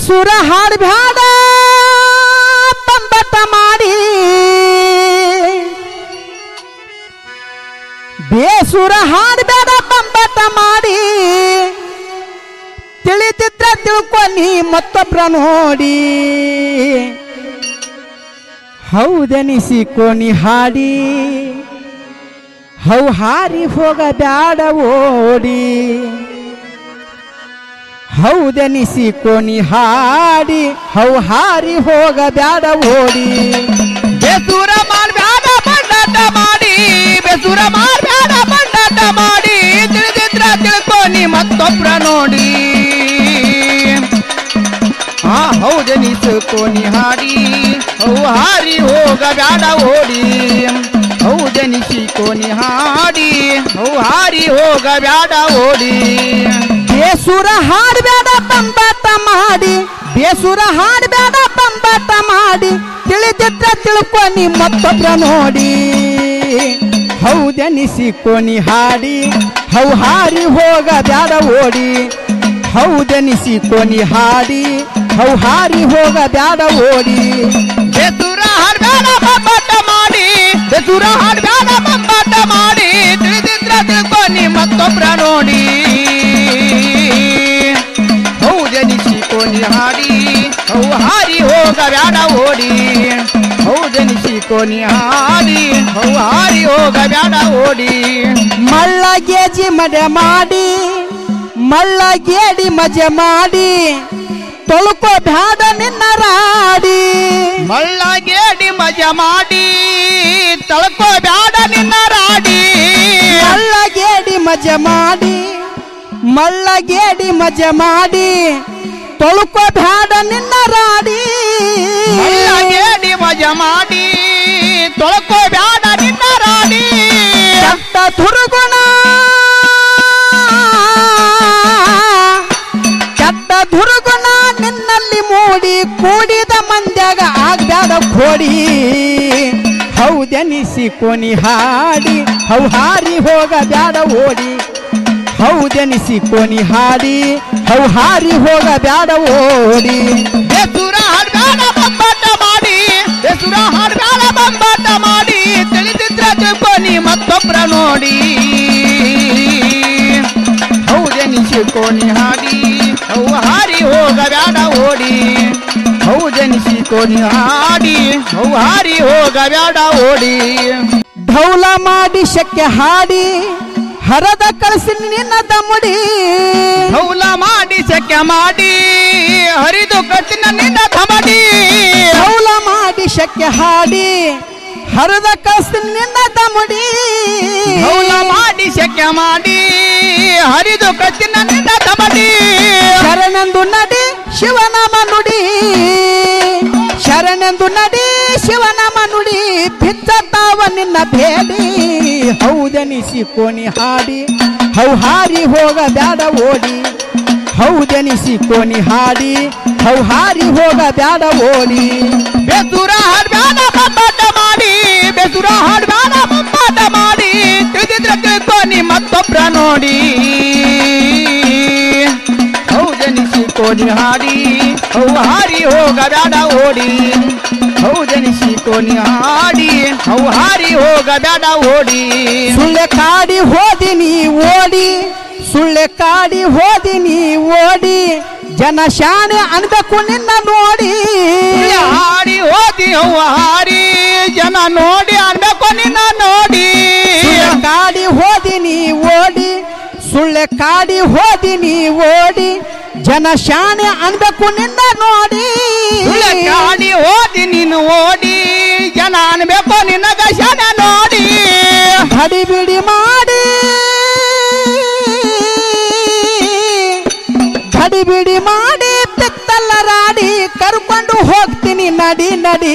ಬೇಸುರ ಹಾಡ್ಬ್ಯಾಡ ಬಂಬಟ ಮಾಡಿ ಬೇಸುರ ಹಾಡ್ಬೇಡ ಬಂಬಟ ಮಾಡಿ ತಿಳಿದಿದ್ರ ತಿಳ್ಕೊ ನೀ ಮತ್ತೊಬ್ರ ನೋಡಿ ಹೌದೆನಿಸಿಕೋ ನೀ ಹಾಡಿ ಹೌ ಹಾರಿ ಹೋಗ ಬ್ಯಾಡ ಓಡಿ ಹೌದೆನಿಸಿಕೋ ನೀ ಹಾಡಿ ಹೌ ಹಾರಿ ಹೋಗ ಬ್ಯಾಡ ಓಡಿ ಬೇಸೂರ ಮಾಡ್ಬ್ಯಾಡ ಬಂಡಾಟ ಮಾಡಿ ಬೇಸೂರ ಮಾಡ್ಬ್ಯಾಡ ಬಂಡಾಟ ಮಾಡಿ ತಿಳಿದಿದ್ರ ತಿಳ್ಕೊ ನೀ ಮತ್ತೊಬ್ರ ನೋಡಿ ಹಾ ಹೌದು ನಿಸುಕೋ ನೀ ಹಾಡಿ ಹೌ ಹಾರಿ ಹೋಗ ಬ್ಯಾಡ ಓಡಿ ಹೌದು ನಿಸಿಕೋ ನೀ ಹಾಡಿ ಹೌ ಹಾರಿ ಹೋಗ ಬ್ಯಾಡ ಓಡಿ ಬೇಸುರ ಹಾಡ್ಬೇಡ ಬಂಬಾಟ ಮಾಡಿ ಬೇಸುರ ಹಾಡ್ಬೇಡ ಬಂಬಾಟ ಮಾಡಿ ತಿಳಿದಿದ್ರ ತಿಳ್ಕೊ ನೀ ಮತ್ತೊಬ್ರ ನೋಡಿ ಹೌದೆನಿಸಿಕೋ ನೀ ಹಾಡಿ ಹೌ ಹಾರಿ ಹೋಗ ಬ್ಯಾಡ ಓಡಿ ಹೌದೆನಿಸಿಕೋ ನೀ ಹಾಡಿ ಹೌ ಹಾರಿ ಹೋಗ ಬ್ಯಾಡ ಓಡಿ ಬೇಸೂರ ಹಾಡ್ಬ್ಯಾಡ ಬಂಬಾಟ ಮಾಡಿ ಬೇಸೂರ ಹಾಡ್ಬ್ಯಾಡ ಬಂಬಾಟ ಮಾಡಿ ತಿಳಿದಿದ್ರ ತಿಳ್ಕೊ ನೀ ಮತ್ತೊಬ್ರ ನೋಡಿ ಹೌದೆನಿಸಿಕೋ ನೀ ಹಾಡಿ ಹೌ ಹಾರಿ ಹೋಗ ಬ್ಯಾಡ ಓಡಿ ಹೌದೆನಿಸಿಕೋ ನೀ ಹಾಡಿ ಹೌ ಹಾರಿ ಹೋಗ ಬ್ಯಾಡ ಓಡಿ ಮಳ್ಳ ಗೇಜಿ ಮಡೆ ಮಾಡಿ ಮಳ್ಳ ಗೇಡಿ ಮಜೆ ಮಾಡಿ ತೊಳ್ಕೊ ಬ್ಯಾಡ ನಿನ್ನ ರಾಡಿ ಮಳ್ಳ ಗೇಡಿ ಮಜ ಮಾಡಿ ತಳ್ಕೋ ಬ್ಯಾಡ ನಿನ್ನ ರಾಡಿ ಮಳ್ಳ ಗೇಡಿ ಮಜೆ ಮಾಡಿ ಮಳ್ಳ ಗೇಡಿ ಮಜೆ ಮಾಡಿ ತೊಳ್ಕೊ ಬ್ಯಾಡ ನಿನ್ನ ರಾಡಿ ಮಳ್ಳ ಗೇಡಿ ಮಜ ಮಾಡಿ ತೊಳ್ಕೋ ಬ್ಯಾಡ ನಿನ್ನ ರಾಡಿ ಕೆಟ್ಟ ದುರ್ಗುಣ ಕೆಟ್ಟ ದುರ್ಗುಣ ನಿನ್ನಲ್ಲಿ ಮೂಡಿ ಕೂಡಿದ ಮಂದ್ಯಾಗ ಆಗ್ಬ್ಯಾಡ ಕೋಡಿ ಹೌದೆನಿಸಿಕೋ ನೀ ಹಾಡಿ ಹೌ ಹಾರಿ ಹೋಗ ಬ್ಯಾಡ ಓಡಿ ಹೌದೆನಿಸಿಕೋ ನೀ ಹಾಡಿ ಹೌ ಹಾರಿ ಹೋಗ ಬ್ಯಾಡ ಓಡಿ ಬೇಸುರ ಹಾಡ್ಬ್ಯಾಡ ಬಂಬಾಟ ಮಾಡಿ ಬೇಸುರ ಹಾಡ್ಬ್ಯಾಡ ಬಂಬಾಟ ಮಾಡಿ ತಿಳಿದಿದ್ರ ತಿಳ್ಕೊ ನೀ ಮತ್ತೊಬ್ರ ನೋಡಿ ಹೌದೆನಿಸಿಕೋ ನೀ ಹಾಡಿ ಹೌ ಹಾರಿ ಹೋಗ ಬ್ಯಾಡ ಓಡಿ ಹೌದೆನಿಸಿಕೋ ನೀ ಹಾಡಿ ಹೌ ಹಾರಿ ಹೋಗ ಬ್ಯಾಡ ಓಡಿ ಢೌಲ ಮಾಡಿ ಶಕ್ಯ ಹಾಡಿ ಹರದ ಕಳಿಸಿ ನಿನ್ನ ದಮ್ಮಡಿ ಹೌಲ ಮಾಡಿ ಸೆಕೆ ಮಾಡಿ ಹರಿದು ಕಟ್ಟಿನ ನಿನ್ನ ಧಮಡಿ ಢೌಲ ಮಾಡಿ ಶಕ್ಯ ಹಾಡಿ ಹರದ ಕಳಿಸಿ ನಿನ್ನ ದಮ್ಮಡಿ ಹೌಲ ಮಾಡಿ ಸೆಕೆ ಮಾಡಿ ಹರಿದು ಕಟ್ಟಿನ ನಿನ್ನ ಧಮಡಿ ಶರಣೆಂದು ನಡಿ ಶಿವನಾಮ ನುಡಿ ಶರಣೆಂದು ನಡಿ ಶಿವನಾಮ ನುಡಿ ಬಿಚ್ಚತಾವ ನಿನ್ನ ಬೇಡಿ ಹೌದೆನಿಸಿಕೋ ನೀ ಹಾಡಿ ಹೌ ಹಾರಿ ಹೋಗ ಬ್ಯಾಡ ಓಡಿ ಹೌದೆನಿಸಿಕೋ ನೀ ಹಾಡಿ ಹೌ ಹಾರಿ ಹೋಗ ಬ್ಯಾಡ ಓಡಿ ಬೇಸುರ ಹಾಡ್ಬ್ಯಾಡ ಬಂಬಾಟ ಮಾಡಿ ಬೇಸುರ ಹಾಡ್ಬ್ಯಾಡ ಬಂಬಾಟ ಮಾಡಿ ತಿಳಿದಿದ್ರ ತಿಳ್ಕೊ ನೀ ಮತ್ತೊಬ್ರ ನೋಡಿ ಹೌದೆನಿಸಿಕೋ ನೀ ಹಾಡಿ ಹೌ ಹಾರಿ ಹೋಗ ಬ್ಯಾಡ ಓಡಿ ಹೌದೆನಿಸಿಕೋ ನೀ ಹಾಡಿ ಹೌ ಹಾರಿ ಹೋಗ ಬ್ಯಾಡ ಓಡಿ ಸುಳ್ಳೆ ಕಾಡಿ ಹೋದಿ ನೀ ಓಡಿ ಸುಳ್ಳೆ ಕಾಡಿ ಹೋದಿ ನೀ ಓಡಿ ಜನ ಶಾಣೆ ಅನ್ಬೇಕು ನಿನ್ನ ನೋಡಿ ಹಾಡಿ ಹೋದಿ ಹೌ ಹಾರಿ ಜನ ನೋಡಿ ಅನ್ಬೇಕು ನಿನ್ನ ನೋಡಿ ಸುಳ್ಳೆ ಕಾಡಿ ಹೋದಿ ನೀ ಓಡಿ ಸುಳ್ಳೆ ಕಾಡಿ ಹೋದಿ ನೀ ಓಡಿ ಜನ ಶಾಣೆ ಅನ್ಬೇಕು ನಿನ್ನ ನೋಡಿ ಸುಳ್ಳೆ ಕಾಡಿ ಹೋದಿ ನೀನು ಓಡಿ ಜನ ಅನ್ಬೇಕು ನಿನ್ನ ಗಶನ ನೋಡಿ ಹಡಿ ಬಿಡಿ ಮಾಡಿ ಹಡಿ ಬಿಡಿ ಮಾಡಿ ಬೆತ್ತಲ್ಲ ರಾಡಿ ಕರ್ಕೊಂಡು ಹೋಗ್ತೀನಿ ನಡಿ ನಡಿ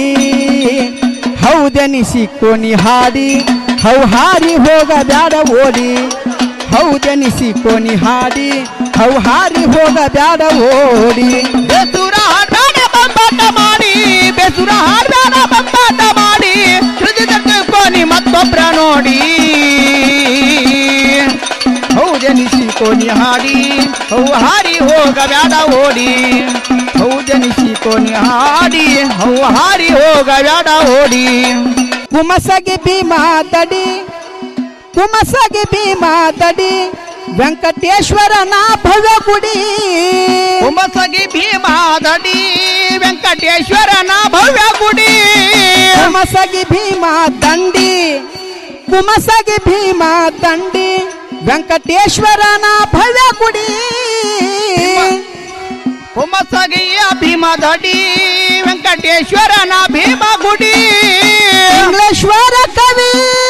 ಹೌದೆನಿಸಿಕೋ ನೀ ಹಾಡಿ ಹೌ ಹಾರಿ ಹೋಗ ಬ್ಯಾಡ ಓಡಿ ಹೌದೆನಿಸಿಕೋ ನೀ ಹಾಡಿ ಹೌ ಹಾರಿ ಹೋಗ ಬ್ಯಾಡ ಓಡಿ ಬೇಸುರ ಹಾಡ್ಬೇಡ ಬಂಬಾಟ ಮಾಡಿ ಬೇಸುರ ಹಾಡ್ಬೇಡ ಬಂಬಾಟ ಮಾಡಿ ಸೃಜಿತ ತಿಳ್ಕೊನಿ ಮತ್ತೊಬ್ರ ನೋಡಿ ಹೌದೆನಿಸಿಕೋ ನೀ ಹಾಡಿ ಹೌ ಹಾರಿ ಹೋಗ ಬ್ಯಾಡ ಓಡಿ ಹೌದನಿಸಿಕೋನಿ ಹಾಡಿ ಹೌ ಹಾರಿ ಹೋಗ ಬ್ಯಾಡ ಓಡಿ ಕುಮಸಗಿ ಭೀಮಾ ದಡಿ ಕುಮಸಗಿ ಭೀಮಾ ದಡಿ ವೆಂಕಟೇಶ್ವರನ ಭವ್ಯ ಗುಡಿ ಹುಮಸಗಿ ಭೀಮಾದಡಿ ವೆಂಕಟೇಶ್ವರನ ಭವ್ಯ ಗುಡಿ ಕುಮಸಗಿ ಭೀಮಾ ದಂಡಿ ಕುಮಸಗಿ ಭೀಮಾ ದಂಡಿ ವೆಂಕಟೇಶ್ವರನ ಭವ್ಯ ಗುಡಿ ಹುಮಸಗಿಯ ಭೀಮದಡಿ ವೆಂಕಟೇಶ್ವರನ ಭೀಮ ಗುಡಿ ಇಂಗ್ಲೇಶ್ವರ ಕವಿ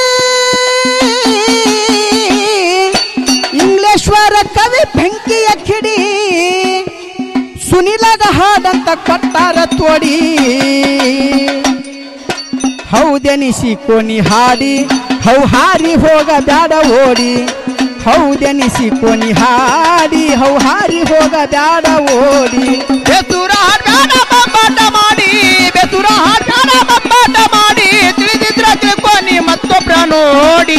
ಇಂಗ್ಲೇಶ್ವರ ಕವಿ ಬೆಂಕಿಯ ಕಿಡಿ ಸುನಿಲಗ ಹಾಡಂತ ಕೊಟ್ಟಾರ ತೋಡಿ ಹೌದೆನಿಸಿಕೋನಿ ಹಾಡಿ ಹೌ ಹಾರಿ ಹೋಗ ಬ್ಯಾಡ ಓಡಿ ಹೌದೆನಿಸಿಕೋನಿ ಹಾಡಿ ಹೌ ಹಾರಿ ಹೋಗ ಬ್ಯಾಡ ಓಡಿ ಬೆಸುರ ಹಾಡ್ಯಾಡ ಬಬ್ಬಾಟ ಮಾಡಿ ಬೆಸುರ ಹಾಡ್ಯಾಡ ಬಬ್ಬಾಟ ಮಾಡಿ ತಿಳಿದಿದ್ರ ತಿಳ್ಕೊನಿ ಮತ್ತೊಬ್ರ ನೋಡಿ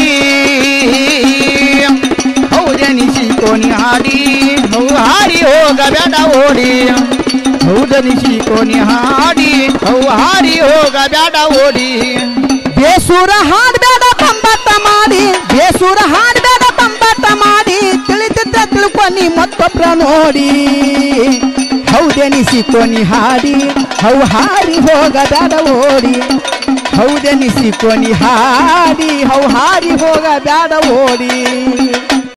ಹೌದನಿಸಿಕೋನಿ ಹಾಡಿ ಹೌ ಹಾರಿ ಹೋಗ ಬೇಡ ಓಡಿ ಹೌದನಿಸಿಕೋನಿ ಹಾಡಿ ಹೌ ಹಾರಿ ಹೋಗ ಬೇಡ ಓಡಿ ಬೇಸೂರ ಹಾಡ್ಬೇಡ ಬಂಬಾಟ ಮಾಡಿ ಬೇಸೂರ ಹಾಡ್ಬೇಡ ಬಂಬಾಟ ಮಾಡಿ ತಿಳಿದಿದ್ದ ತಿಳ್ಕೊನಿ ಮತ್ತೊಬ್ರ ನೋಡಿ ಹೌದೆನಿಸಿಕೊನಿ ಹಾಡಿ ಹೌ ಹಾರಿ ಹೋಗಬೇಡ ಓಡಿ ಹೌದೆನಿಸಿಕೊನಿ ಹಾಡಿ ಹೌ ಹಾರಿ ಹೋಗಬೇಡ ಓಡಿ